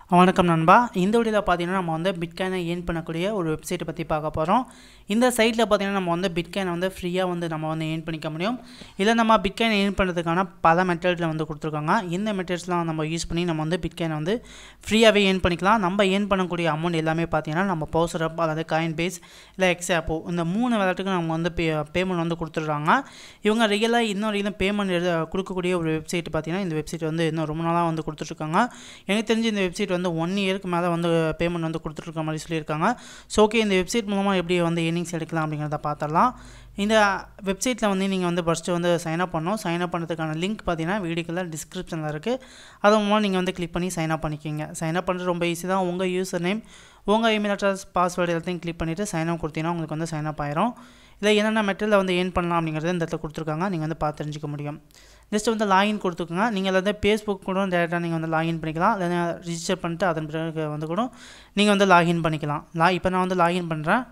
வணக்கம் நண்பா இந்த வீடியோவில் பார்த்தீங்கன்னா நம்ம வந்து பிட்காயினை ஏர்ன் பண்ணக்கூடிய ஒரு வெப்சைட்டை பற்றி பார்க்க போகிறோம் இந்த சைட்டில் பார்த்தீங்கன்னா நம்ம வந்து பிட்காயினை வந்து ஃப்ரீயாக வந்து நம்ம வந்து ஏர்ன் பண்ணிக்க முடியும் இல்லை நம்ம பிட்காயின் ஏர்ன் பண்ணுறதுக்கான பல மெத்தடில் வந்து கொடுத்துருக்காங்க இந்த மெத்தட்ஸ்லாம் நம்ம யூஸ் பண்ணி நம்ம வந்து பிட்காயினை வந்து ஃப்ரீயாகவே ஏர்ன் பண்ணிக்கலாம் நம்ம ஏர்ன் பண்ணக்கூடிய அமௌண்ட் எல்லாமே பார்த்தீங்கன்னா நம்ம பவுசர் அப் அதாவது காயின் பேஸ் இல்லை எக்ஸ் ஆப்போ இந்த மூணு விளையாட்டுக்கு நம்ம வந்து பே பேமெண்ட் வந்து கொடுத்துட்றாங்க இவங்க ரியலாக இன்னும் வரைக்கும் பேமெண்ட் எழுத கொடுக்கக்கூடிய ஒரு வெப்சைட் பார்த்தீங்கன்னா இந்த வெப்சைட் வந்து இன்னும் ரொம்ப நாளாக வந்து கொடுத்துட்ருக்காங்க எனக்கு தெரிஞ்சு இந்த வெப்சைட் வந்து ஒன் இயருக்கு மேலே வந்து பேமெண்ட் வந்து கொடுத்துட்ருக்க மாதிரி சொல்லியிருக்காங்க ஸோ ஓகே இந்த வெப்சைட் மூலமாக எப்படி வந்து ஏர்னிங்ஸ் எடுக்கலாம் அப்படிங்கிறத பார்த்துடலாம் இந்த வெப்சைட்டில் வந்து நீங்கள் வந்து ஃபஸ்ட்டு வந்து சைன் அப் பண்ணணும் சைன் அப் பண்ணுறதுக்கான லிங்க் பார்த்தீங்கன்னா வீடியோக்குள்ள டிஸ்கிரிப்ஷனில் இருக்குது அது மூலமாக நீங்கள் வந்து கிளிக் பண்ணி சைன் அப் பண்ணிக்கிங்க சைன் அப் பண்ணுறது ரொம்ப ஈஸி தான் உங்கள் யூசர் நேம் உங்கள் இமெயில் அட்ரஸ் பாஸ்வேர்டு எல்லாத்தையும் கிளிக் பண்ணிவிட்டு சைன் அப் கொடுத்தீங்கன்னா உங்களுக்கு வந்து சைன் அப் ஆயிரும் இல்லை என்னென்ன மெட்டீரியல் வந்து ஏர்ன் பண்ணலாம் அப்படிங்கிறத இந்த இடத்துல கொடுத்துருக்காங்க நீங்கள் வந்து பார்த்து தெரிஞ்சுக்க முடியும் ஜஸ்ட் வந்து லாகின் கொடுத்துக்கோங்க நீங்கள் வந்து ஃபேஸ்புக் கூட டேரெக்டாக நீங்கள் வந்து லாகின் பண்ணிக்கலாம் இல்லைன்னா ரிஜிஸ்டர் பண்ணிட்டு அதன் பிறகு வந்து கூட நீங்கள் வந்து லாகின் பண்ணிக்கலாம் லா இப்போ நான் வந்து லாகின் பண்ணுறேன்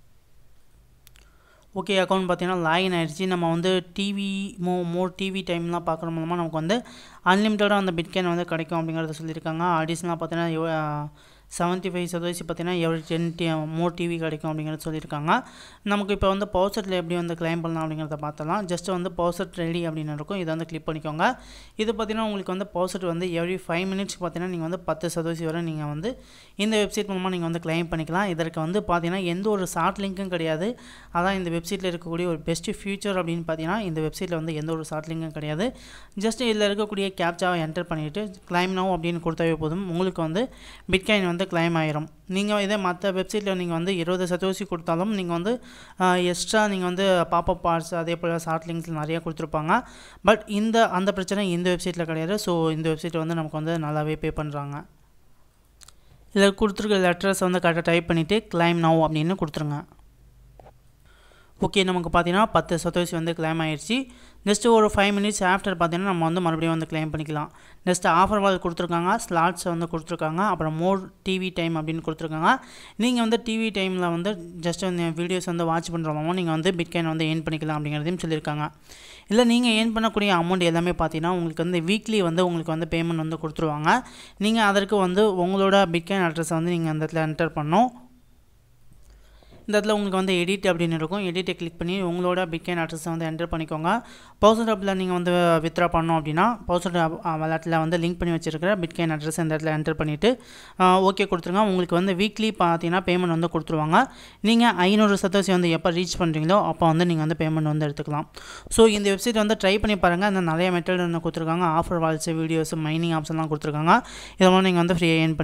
ஓகே அக்கௌண்ட் பார்த்தீங்கன்னா லாகின் ஆகிடுச்சு நம்ம வந்து டிவி மோ மோர் டிவி டைம்லாம் பார்க்குற மூலமாக நமக்கு வந்து அன்லிமிட்டடாக அந்த பிட்காயின் வந்து கிடைக்கும் அப்படிங்கிறத சொல்லியிருக்காங்க அடிஷ்னலாக பார்த்தீங்கன்னா செவன்ட்டி ஃபைவ் சதவீதம் பார்த்தீங்கன்னா எவ்ரி டென் டி மோர் டிவி கிடைக்கும் அப்படிங்கிறத சொல்லியிருக்காங்க நமக்கு இப்போ வந்து பவுசெட்டில் எப்படி வந்து கிளைம் பண்ணலாம் அப்படிங்கிறத பார்த்தலாம் ஜஸ்ட் வந்து பவுசெட் ரெடி அப்படின்னு இருக்கும் இதை வந்து கிளிக் பண்ணிக்கோங்க இது பார்த்தீங்கன்னா உங்களுக்கு வந்து பவுசெட் வந்து எவ்ரி ஃபைவ் மினிட்ஸ் பார்த்தீங்கன்னா நீங்கள் வந்து பத்து சதவீதம் வரை நீங்கள் வந்து இந்த வெப்சைட் மூலமாக நீங்கள் வந்து கிளைம் பண்ணிக்கலாம் இதற்கு வந்து பார்த்தீங்கன்னா எந்த ஒரு ஷார்ட் லிங்க்கும் கிடையாது அதான் இந்த வெப்சைட்டில் இருக்கக்கூடிய ஒரு பெஸ்ட்டு ஃபியூச்சர் அப்படின்னு பார்த்தீங்கன்னா இந்த வெப்சைட்டில் வந்து எந்த ஒரு ஷார்ட் லிங்க்கும் கிடையாது ஜஸ்ட் இதில் இருக்கக்கூடிய கேப்சாவை என்டர் பண்ணிவிட்டு கிளைம் நோ அப்படின்னு கொடுத்தாவே போதும் உங்களுக்கு வந்து பிட்காயின் வந்து கிளைம் ஆயிரும் நீங்கள் இதே மற்ற வெப்சைட்டில் நீங்கள் வந்து இருபது சதவீதம் கொடுத்தாலும் நீங்கள் வந்து எக்ஸ்ட்ரா நீங்கள் வந்து பாப்பப் பார்ட்ஸ் அதே போல் ஷார்ட் லிங்க்ஸ் நிறையா கொடுத்துருப்பாங்க பட் இந்த அந்த பிரச்சனை இந்த வெப்சைட்டில் கிடையாது ஸோ இந்த வெப்சைட் வந்து நமக்கு வந்து நல்லாவே பே பண்ணுறாங்க இதில் கொடுத்துருக்க லெட்டர்ஸ் வந்து கரெக்டாக டைப் பண்ணிவிட்டு கிளைம் நவ் அப்படின்னு கொடுத்துருங்க ஓகே நமக்கு பார்த்தீங்கன்னா பத்து சதவீதம் வந்து கிளைம் ஆயிடுச்சு நெக்ஸ்ட்டு ஒரு ஃபைவ் மினிட்ஸ் ஆஃப்டர் பார்த்தீங்கன்னா நம்ம வந்து மறுபடியும் வந்து கிளைம் பண்ணிக்கலாம் நெக்ஸ்ட் ஆஃபர் வால் கொடுத்துருக்காங்க ஸ்லாட்ஸ் வந்து கொடுத்துருக்காங்க அப்புறம் மோர் டிவி டைம் அப்படின்னு கொடுத்துருக்காங்க நீங்கள் வந்து டிவி டைமில் வந்து ஜஸ்ட் வந்து வீடியோஸ் வந்து வாட்ச் பண்ணுறவங்க நீங்கள் வந்து பிட்காயின் வந்து ஏர்ன் பண்ணிக்கலாம் அப்படிங்கிறதையும் சொல்லியிருக்காங்க இல்லை நீங்கள் ஏர்ன் பண்ணக்கூடிய அமௌண்ட் எல்லாமே பார்த்தீங்கன்னா உங்களுக்கு வந்து வீக்லி வந்து உங்களுக்கு வந்து பேமெண்ட் வந்து கொடுத்துருவாங்க நீங்கள் அதற்கு வந்து உங்களோட பிட்காயின் அட்ரஸை வந்து நீங்கள் அந்த இடத்துல என்டர் பண்ணணும் இந்த இடத்துல உங்களுக்கு வந்து எடிட் அப்படின்னு இருக்கும் எடிட்டை கிளிக் பண்ணி உங்களோட பிட்காயின் அட்ரஸை வந்து என்டர் பண்ணிக்கோங்க பவுசர் ஆப்பில் நீங்கள் வந்து வித்ரா பண்ணோம் அப்படின்னா பவுசர் விளையாட்டில் வந்து லிங்க் பண்ணி வச்சுருக்கிற பிட்காயின் அட்ரஸ் இந்த இடத்துல என்டர் பண்ணிவிட்டு ஓகே கொடுத்துருங்க உங்களுக்கு வந்து வீக்லி பார்த்தீங்கன்னா பேமெண்ட் வந்து கொடுத்துருவாங்க நீங்கள் ஐநூறு சதவீதம் வந்து எப்போ ரீச் பண்ணுறீங்களோ அப்போ வந்து நீங்கள் வந்து பேமெண்ட் வந்து எடுத்துக்கலாம் ஸோ இந்த வெப்சைட் வந்து ட்ரை பண்ணி பாருங்கள் அந்த நிறைய மெத்தட் வந்து கொடுத்துருக்காங்க ஆஃபர் வால்ஸ் வீடியோஸ் மைனிங் ஆப்ஷன்லாம் கொடுத்துருக்காங்க இதெல்லாம் நீங்கள் வந்து ஃப்ரீயாக ஏர்ன்